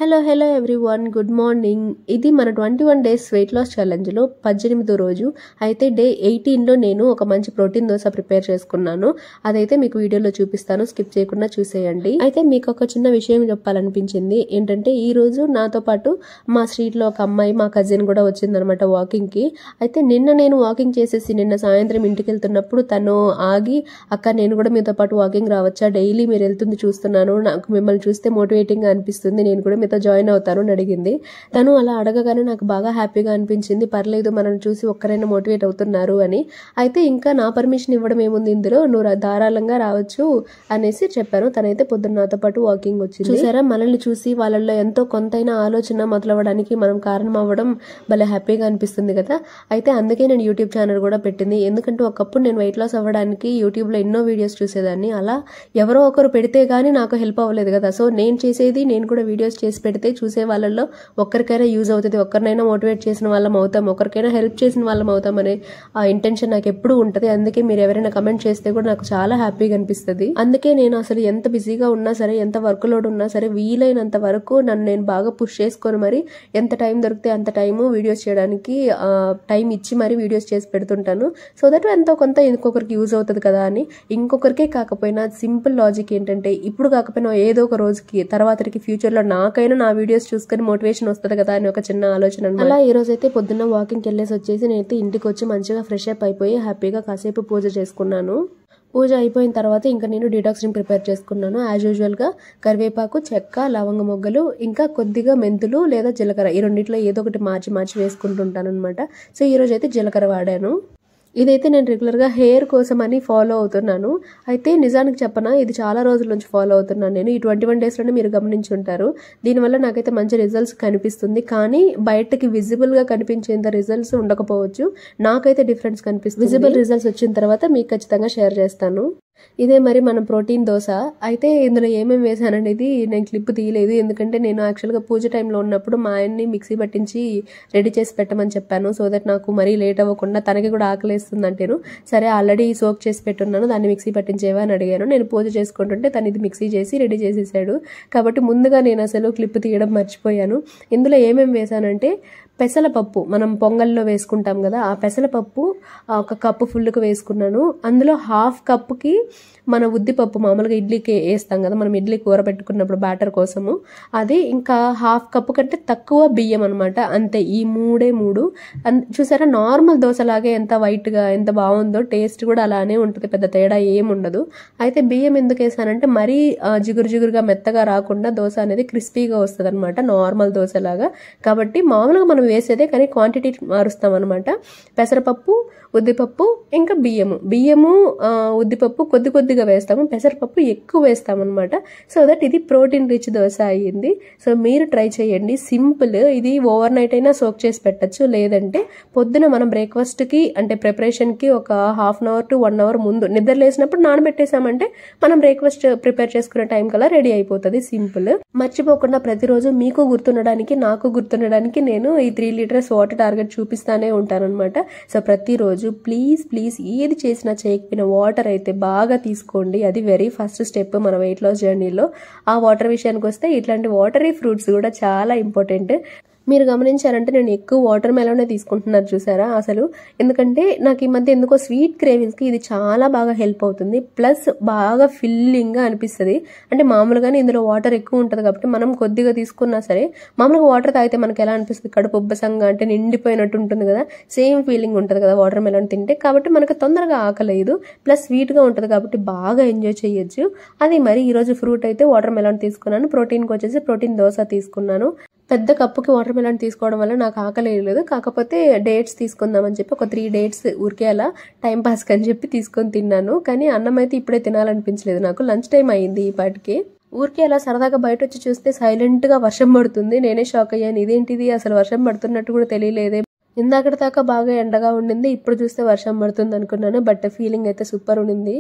Hello hello everyone good morning ఇది మన twenty one days weight loss ఛాలెంజ్లో పద్దెనిమిదో రోజు అయితే డే ఎయిటీన్లో నేను ఒక మంచి ప్రోటీన్ దోశ ప్రిపేర్ చేసుకున్నాను అదైతే మీకు వీడియోలో చూపిస్తాను స్కిప్ చేయకుండా చూసేయండి అయితే మీకు ఒక చిన్న విషయం చెప్పాలనిపించింది ఏంటంటే ఈ రోజు నాతో పాటు మా స్ట్రీట్లో ఒక అమ్మాయి మా కజిన్ కూడా వచ్చిందనమాట వాకింగ్కి అయితే నిన్న నేను వాకింగ్ చేసేసి నిన్న సాయంత్రం ఇంటికి వెళ్తున్నప్పుడు తను ఆగి అక్క నేను కూడా మీతో పాటు వాకింగ్ రావచ్చా డైలీ మీరు వెళ్తుంది చూస్తున్నాను నాకు మిమ్మల్ని చూస్తే మోటివేటింగ్గా అనిపిస్తుంది నేను కూడా మీతో జాయిన్ అవుతాను అని అడిగింది తను అలా అడగగానే నాకు బాగా హ్యాపీగా అనిపించింది పర్లేదు మనల్ని చూసి ఒక్కరైనా మోటివేట్ అవుతున్నారు అని అయితే ఇంకా నా పర్మిషన్ ఇవ్వడం ఏముంది ఇందులో నువ్వు రా- ధారాళంగా రావచ్చు అనేసి చెప్పాను తనైతే పొద్దున్న నాతో పాటు వాకింగ్ వచ్చింది చూసారా మనల్ని చూసి వాళ్ళల్లో ఎంతో కొంతైనా ఆలోచన మొదలవ్వడానికి మనం కారణం అవ్వడం భలే హ్యాపీగా అనిపిస్తుంది కదా అయితే అందుకే నేను యూట్యూబ్ ఛానల్ కూడా పెట్టింది ఎందుకంటే ఒకప్పుడు నేను వెయిట్ లాస్ అవ్వడానికి యూట్యూబ్లో ఎన్నో వీడియోస్ చూసేదాన్ని అలా ఎవరో ఒకరు పెడితే గానీ నాకు హెల్ప్ అవ్వలేదు కదా సో నేను చేసేది నేను కూడా వీడియోస్ చేసి పెడితే చూసే వాళ్ళల్లో ఒక్కరికైనా యూజ్ అవుతుంది ఒక్కరినైనా మోటివేట్ చేసిన వాళ్ళం అవుతాం ఒకరికైనా హెల్ప్ చేసిన వాళ్ళం అవుతాం అనే ఆ ఇంటెన్షన్ నాకు ఎప్పుడూ ఉంటుంది అందుకే మీరు ఎవరైనా కమెంట్ చేస్తే కూడా నాకు చాలా హ్యాపీగా అనిపిస్తుంది అందుకే నేను అసలు ఎంత బిజీగా ఉన్నా సరే ఎంత వర్క్ లోడ్ ఉన్నా సరే వీలైనంత వరకు నన్ను నేను బాగా పుష్ చేసుకొని మరి ఎంత టైం దొరికితే అంత టైము వీడియోస్ చేయడానికి టైం ఇచ్చి మరి వీడియోస్ చేసి పెడుతుంటాను సో దట్ ఎంతో కొంత ఇంకొకరికి యూజ్ అవుతుంది కదా అని ఇంకొకరికే కాకపోయినా సింపుల్ లాజిక్ ఏంటంటే ఇప్పుడు కాకపోయినా ఏదో ఒక రోజుకి తర్వాతకి ఫ్యూచర్లో నాకైనా నా వీడియోస్ చూసుకొని మోటివేషన్ వస్తుంది కదా అని ఒక చిన్న ఆలోచన అన్నమాట. అలా ఈ రోజు అయితే పొద్దున్న వాకింగ్కి వెళ్ళేసి వచ్చేసి నేనైతే ఇంటికి వచ్చి మంచిగా ఫ్రెష్ అప్ అయిపోయి హ్యాపీగా కాసేపు పూజ చేసుకున్నాను పూజ అయిపోయిన తర్వాత ఇంకా నేను డీటాక్స్ ని ప్రిపేర్ చేసుకున్నాను యాజ్ యూజువల్గా కరివేపాకు చెక్క లవంగ మొగ్గలు ఇంకా కొద్దిగా మెంతులు లేదా జీలకర్ర ఈ రెండిట్లో ఏదో ఒకటి మార్చి మార్చి వేసుకుంటుంటాను అనమాట సో ఈ రోజు అయితే జీలకర్ర వాడాను ఇదైతే నేను రెగ్యులర్గా హెయిర్ కోసం అని ఫాలో అవుతున్నాను అయితే నిజానికి చెప్పనా ఇది చాలా రోజుల నుంచి ఫాలో అవుతున్నాను నేను ఈ ట్వంటీ వన్ డేస్లోనే మీరు గమనించి ఉంటారు దీనివల్ల నాకైతే మంచి రిజల్ట్స్ కనిపిస్తుంది కానీ బయటకి విజిబుల్గా కనిపించేంత రిజల్ట్స్ ఉండకపోవచ్చు నాకైతే డిఫరెన్స్ కనిపిస్తుంది విజిబుల్ రిజల్ట్స్ వచ్చిన తర్వాత మీకు ఖచ్చితంగా షేర్ చేస్తాను ఇదే మరి మన ప్రోటీన్ దోశ అయితే ఇందులో ఏమేమి వేసాననేది నేను క్లిప్ తీయలేదు ఎందుకంటే నేను యాక్చువల్గా పూజ టైంలో ఉన్నప్పుడు మా ఆయన్ని మిక్సీ పట్టించి రెడీ చేసి పెట్టమని చెప్పాను సో దట్ నాకు మరీ లేట్ అవ్వకుండా తనకి కూడా ఆకలేస్తుంది అంటేను సరే ఆల్రెడీ సోక్ చేసి పెట్టున్నాను దాన్ని మిక్సీ పట్టించేవా అని అడిగాను నేను పూజ చేసుకుంటుంటే తను ఇది మిక్సీ చేసి రెడీ చేసేసాడు కాబట్టి ముందుగా నేను అసలు క్లిప్ తీయడం మర్చిపోయాను ఇందులో ఏమేమి వేసానంటే పెసలపప్పు మనం పొంగల్లో వేసుకుంటాం కదా ఆ పెసలపప్పు ఆ, ఒక కప్పు ఫుల్కి వేసుకున్నాను అందులో హాఫ్ కప్పుకి మన ఉద్దిపప్పు మామూలుగా ఇడ్లీకి వేస్తాం కదా మనం ఇడ్లీ కూర పెట్టుకున్నప్పుడు బ్యాటర్ కోసము అది ఇంకా హాఫ్ కప్పు కంటే తక్కువ బియ్యం అనమాట అంతే ఈ మూడే మూడు అన్- చూసారా నార్మల్ దోశలాగే ఎంత వైట్గా ఎంత బాగుందో టేస్ట్ కూడా అలానే ఉంటుంది పెద్ద తేడా ఏం ఉండదు అయితే బియ్యం ఎందుకు వేసానంటే మరీ ఆ, జిగురు జిగురుగా మెత్తగా రాకుండా దోశ అనేది క్రిస్పీగా వస్తుంది అనమాట నార్మల్ దోశలాగా కాబట్టి మామూలుగా మనం వేసేదే కానీ క్వాంటిటీ మారుస్తాం అనమాట పెసరపప్పు ఉద్దిపప్పు ఇంకా బియ్యము బియ్యము ఆ, ఉద్దిపప్పు కొద్ది కొద్దిగా వేస్తాము పెసరపప్పు ఎక్కువ వేస్తాం అనమాట సో దట్ ఇది ప్రోటీన్ రిచ్ దోశ అయ్యింది సో మీరు ట్రై చేయండి సింపుల్ ఇది ఓవర్ నైట్ అయినా సోక్ చేసి పెట్టచ్చు లేదంటే పొద్దున మనం బ్రేక్ఫాస్ట్కి అంటే ప్రిపరేషన్కి ఒక half an hour to one hour ముందు నిద్ర లేసినప్పుడు నానబెట్టేసామంటే మనం బ్రేక్ఫాస్ట్ ప్రిపేర్ చేసుకునే టైం కల్లా రెడీ అయిపోతుంది సింపుల్ మర్చిపోకుండా ప్రతిరోజు మీకు గుర్తుండడానికి నాకు గుర్తుండడానికి నేను ఈ త్రీ లీటర్స్ వాటర్ టార్గెట్ చూపిస్తానే ఉంటానన్నమాట సో ప్రతిరోజు ప్లీజ్ ప్లీజ్ ఏది చేసినా చేయకపోయినా వాటర్ అయితే బాగా తీసుకోండి అది వెరీ ఫస్ట్ స్టెప్ మన వెయిట్ లాస్ జర్నీలో ఆ వాటర్ విషయానికి వస్తే ఇట్లాంటి వాటరీ ఫ్రూట్స్ కూడా చాలా ఇంపార్టెంట్ మీరు గమనించారంటే నేను ఎక్కువ వాటర్ మెలోనే తీసుకుంటున్నారు చూసారా అసలు ఎందుకంటే నాకు ఈ మధ్య ఎందుకో స్వీట్ క్రేవింగ్స్కి ఇది చాలా బాగా హెల్ప్ అవుతుంది ప్లస్ బాగా ఫిల్లింగ్గా అనిపిస్తుంది అంటే మామూలుగానే ఇందులో వాటర్ ఎక్కువ ఉంటుంది కాబట్టి మనం కొద్దిగా తీసుకున్నా సరే మామూలుగా వాటర్ తాగితే మనకి ఎలా అనిపిస్తుంది కడుపు ఉబ్బసంగా అంటే నిండిపోయినట్టు ఉంటుంది కదా సేమ్ ఫీలింగ్ ఉంటుంది కదా వాటర్ మెలన్ తింటే కాబట్టి మనకు తొందరగా ఆకలేదు ప్లస్ స్వీట్గా ఉంటుంది కాబట్టి బాగా ఎంజాయ్ చేయొచ్చు అది మరి ఈరోజు ఫ్రూట్ అయితే వాటర్ మెలన్ తీసుకున్నాను ప్రోటీన్కి వచ్చేసి ప్రోటీన్ దోశ తీసుకున్నాను పెద్ద కప్పుకి వాటర్ మెలన్ తీసుకోవడం వల్ల నాకు ఆకలి వేయలేదు కాకపోతే డేట్స్ తీసుకుందామని చెప్పి ఒక త్రీ డేట్స్ ఊరికే అలా టైం పాస్ అని చెప్పి తీసుకొని తిన్నాను కానీ అన్నం అయితే ఇప్పుడే తినాలనిపించలేదు నాకు లంచ్ టైం అయింది ఈ పాటికి ఊరికే అలా సరదాగా బయట వచ్చి చూస్తే సైలెంట్ గా వర్షం పడుతుంది నేనే షాక్ అయ్యాను ఇదేంటిది అసలు వర్షం పడుతున్నట్టు కూడా తెలియలేదే ఇందాకటి దాకా బాగా ఎండగా ఉండింది ఇప్పుడు చూస్తే వర్షం పడుతుంది అనుకున్నాను బట్ ఫీలింగ్ అయితే సూపర్ ఉండింది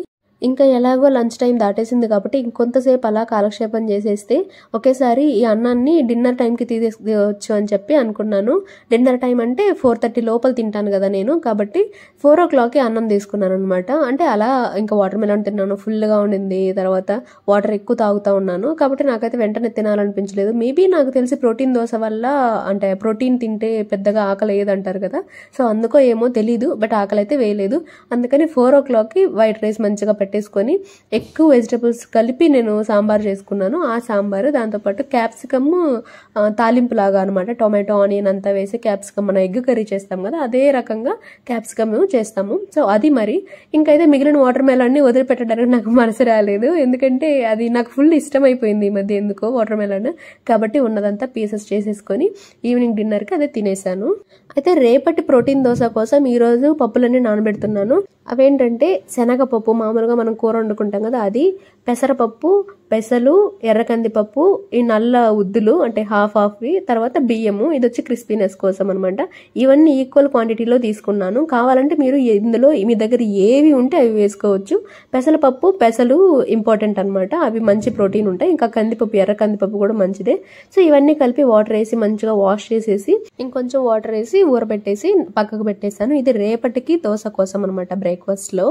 ఇంకా ఎలాగో లంచ్ టైం దాటేసింది కాబట్టి ఇంకొంతసేపు అలా కాలక్షేపం చేసేస్తే ఒకేసారి ఈ అన్నాన్ని డిన్నర్ టైంకి తీసేసుకోవచ్చు అని చెప్పి అనుకున్నాను డిన్నర్ టైం అంటే ఫోర్ థర్టీ లోపల తింటాను కదా నేను కాబట్టి ఫోర్ ఓ క్లాక్కి అన్నం తీసుకున్నాను అనమాట అంటే అలా ఇంకా వాటర్ మెలన్ తిన్నాను ఫుల్గా ఉండింది తర్వాత వాటర్ ఎక్కువ తాగుతూ ఉన్నాను కాబట్టి నాకైతే వెంటనే తినాలనిపించలేదు మేబీ నాకు తెలిసి ప్రోటీన్ దోశ వల్ల అంటే ప్రోటీన్ తింటే పెద్దగా ఆకలి వేయదంటారు కదా సో అందుకో ఏమో తెలీదు బట్ ఆకలి అయితే వేయలేదు అందుకని ఫోర్ ఓ క్లాక్కి వైట్ రైస్ మంచిగా పెట్టేసుకొని ఎక్కువ వెజిటబుల్స్ కలిపి నేను సాంబార్ చేసుకున్నాను ఆ సాంబారు దాంతోపాటు క్యాప్సికమ్ తాలింపు లాగా అనమాట టొమాటో ఆనియన్ అంతా వేసి క్యాప్సికమ్ మన ఎగ్ కర్రీ చేస్తాం కదా అదే రకంగా క్యాప్సికమ్ చేస్తాము సో అది మరి ఇంకైతే మిగిలిన వాటర్ మెలన్ని వదిలిపెట్టడానికి నాకు మనసు రాలేదు ఎందుకంటే అది నాకు ఫుల్ ఇష్టం అయిపోయింది ఈ మధ్య ఎందుకో వాటర్ మెలన్ కాబట్టి ఉన్నదంతా పీసెస్ చేసేసుకొని ఈవినింగ్ డిన్నర్కి అదే తినేసాను అయితే రేపటి ప్రోటీన్ దోశ కోసం ఈరోజు పప్పులన్నీ నానబెడుతున్నాను అవేంటంటే శనగపప్పు మామూలుగా మనం కూర వండుకుంటాం కదా అది పెసరపప్పు పెసలు ఎర్రకందిపప్పు ఈ నల్ల ఉద్దులు అంటే హాఫ్ హాఫ్వి తర్వాత బియ్యము ఇది వచ్చి క్రిస్పీనెస్ కోసం అనమాట ఇవన్నీ ఈక్వల్ క్వాంటిటీలో తీసుకున్నాను కావాలంటే మీరు ఇందులో మీ దగ్గర ఏవి ఉంటే అవి వేసుకోవచ్చు పెసలపప్పు పెసలు ఇంపార్టెంట్ అనమాట అవి మంచి ప్రోటీన్ ఉంటాయి ఇంకా కందిపప్పు ఎర్ర కందిపప్పు కూడా మంచిదే సో ఇవన్నీ కలిపి వాటర్ వేసి మంచిగా వాష్ చేసేసి ఇంకొంచెం వాటర్ వేసి ఊరబెట్టేసి పక్కకు పెట్టేశాను ఇది రేపటికి దోశ కోసం అనమాట బ్రేక్ఫాస్ట్లో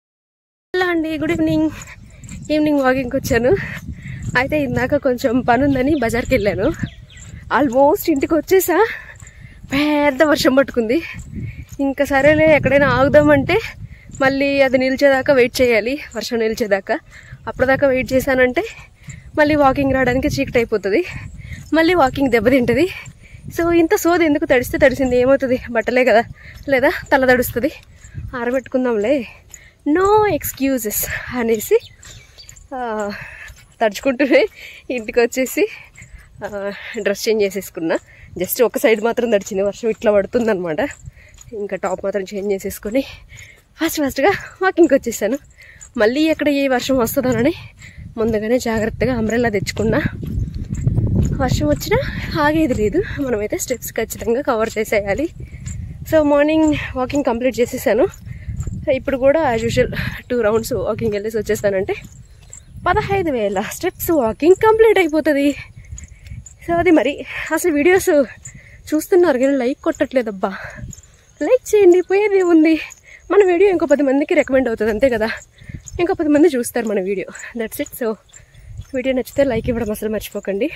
హలో అండి గుడ్ ఈవినింగ్ ఈవినింగ్ వాకింగ్కి వచ్చాను అయితే ఇందాక కొంచెం పని ఉందని బజార్కి వెళ్ళాను ఆల్మోస్ట్ ఇంటికి వచ్చేసా పెద్ద వర్షం పట్టుకుంది ఇంకా సరేలే ఎక్కడైనా ఆగుదామంటే మళ్ళీ అది నిలిచేదాకా వెయిట్ చేయాలి వర్షం నిలిచేదాకా అప్పటిదాకా వెయిట్ చేశానంటే మళ్ళీ వాకింగ్ రావడానికి చీకటి అయిపోతుంది మళ్ళీ వాకింగ్ దెబ్బతింటుంది సో ఇంత సోది ఎందుకు తడిస్తే తడిసింది ఏమవుతుంది బట్టలే కదా లేదా తల తడుస్తుంది ఆరబెట్టుకుందాంలే నో ఎక్స్క్యూజెస్ అనేసి ఆ, తడుచుకుంటూనే ఇంటికి వచ్చేసి ఆ, డ్రెస్ చేంజ్ చేసేసుకున్నా జస్ట్ ఒక సైడ్ మాత్రం తడిచింది వర్షం ఇట్లా పడుతుందన్నమాట ఇంకా టాప్ మాత్రం చేంజ్ చేసేసుకొని ఫాస్ట్ ఫాస్ట్గా వాకింగ్కి వచ్చేసాను మళ్ళీ ఎక్కడ ఏ వర్షం వస్తుందోనని ముందుగానే జాగ్రత్తగా అంబ్రెల్లా తెచ్చుకున్నా వర్షం వచ్చినా ఆగేది లేదు మనమైతే స్టెప్స్ ఖచ్చితంగా కవర్ చేసేయాలి సో మార్నింగ్ వాకింగ్ కంప్లీట్ చేసేసాను ఇప్పుడు కూడా as usual two rounds walking వెళ్ళేసి వచ్చేసానంటే పదహైదు వేల స్టెప్స్ వాకింగ్ కంప్లీట్ అయిపోతుంది సో అది మరి అసలు వీడియోస్ చూస్తున్నారు కానీ లైక్ కొట్టట్లేదబ్బా లైక్ చేయండి పోయేది ఉంది మన వీడియో ఇంకో పది మందికి రికమెండ్ అవుతుంది అంతే కదా ఇంకో పది మంది చూస్తారు మన video that's it so video నచ్చితే లైక్ ఇవ్వడం అసలు మర్చిపోకండి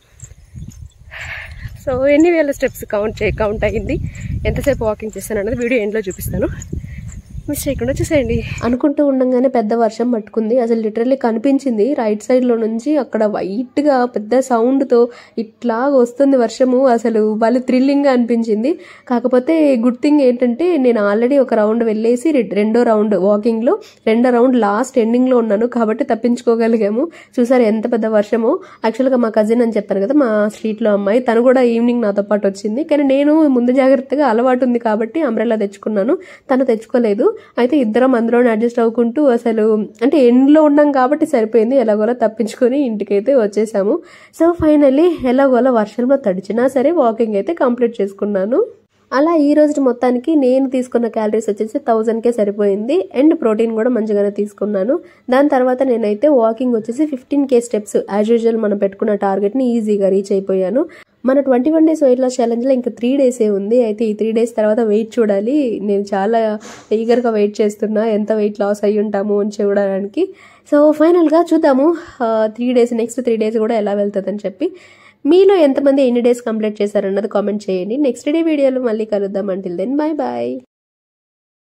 సో ఎన్ని వేల స్టెప్స్ కౌంట్ చే కౌంట్ అయ్యింది ఎంతసేపు వాకింగ్ చేస్తాను అన్నది వీడియో ఎండ్లో చూపిస్తాను మిస్ చేయకుండా చూసేయండి అనుకుంటూ ఉండగానే పెద్ద వర్షం పట్టుకుంది అసలు లిటరల్లీ కనిపించింది రైట్ సైడ్ లో నుంచి అక్కడ వైట్ గా పెద్ద సౌండ్ తో ఇట్లా వస్తుంది వర్షము అసలు వాళ్ళు థ్రిల్లింగ్ గా అనిపించింది కాకపోతే గుడ్ థింగ్ ఏంటంటే నేను ఆల్రెడీ ఒక రౌండ్ వెళ్ళేసి రె- రెండో రౌండ్ వాకింగ్ లో రెండో రౌండ్ లాస్ట్ ఎండింగ్ లో ఉన్నాను కాబట్టి తప్పించుకోగలిగాము చూసారు ఎంత పెద్ద వర్షమో యాక్చువల్ గా మా కజిన్ అని చెప్పాను కదా మా స్ట్రీట్ లో అమ్మాయి తను కూడా ఈవినింగ్ నాతో పాటు వచ్చింది కానీ నేను ముందు జాగ్రత్తగా అలవాటు ఉంది కాబట్టి అంబ్రెల్లా తెచ్చుకున్నాను తను తెచ్చుకోలేదు అయితే ఇద్దరం అందులోనే అడ్జస్ట్ అవ్వుకుంటూ అసలు అంటే ఎండ్లో ఉన్నాం కాబట్టి సరిపోయింది ఎలాగోలా తప్పించుకొని ఇంటికైతే వచ్చేసాము సో ఫైనల్లీ ఎలాగోలా వర్షంలో తడిచినా సరే వాకింగ్ అయితే కంప్లీట్ చేసుకున్నాను అలా ఈ రోజు మొత్తానికి నేను తీసుకున్న క్యాలరీస్ వచ్చేసి థౌజండ్ కే సరిపోయింది అండ్ ప్రోటీన్ కూడా మంచిగానే తీసుకున్నాను దాని తర్వాత నేనైతే వాకింగ్ వచ్చేసి fifteen K steps as usual మనం పెట్టుకున్న టార్గెట్ ని ఈజీగా రీచ్ అయిపోయాను మన twenty one days weight loss ఛాలెంజ్లో ఇంకా త్రీ డేసే ఉంది అయితే ఈ త్రీ డేస్ తర్వాత వెయిట్ చూడాలి నేను చాలా ఈగర్గా వెయిట్ చేస్తున్నా ఎంత వెయిట్ లాస్ అయ్యి ఉంటాము అని చూడడానికి సో ఫైనల్గా చూద్దాము three days next three days కూడా ఎలా వెళ్తుందని చెప్పి మీలో ఎంతమంది ఎన్ని డేస్ కంప్లీట్ చేశారన్నది కామెంట్ చేయండి నెక్స్ట్ డే వీడియోలో మళ్ళీ కలుద్దాం అంటిల్ దెన్ బాయ్ బాయ్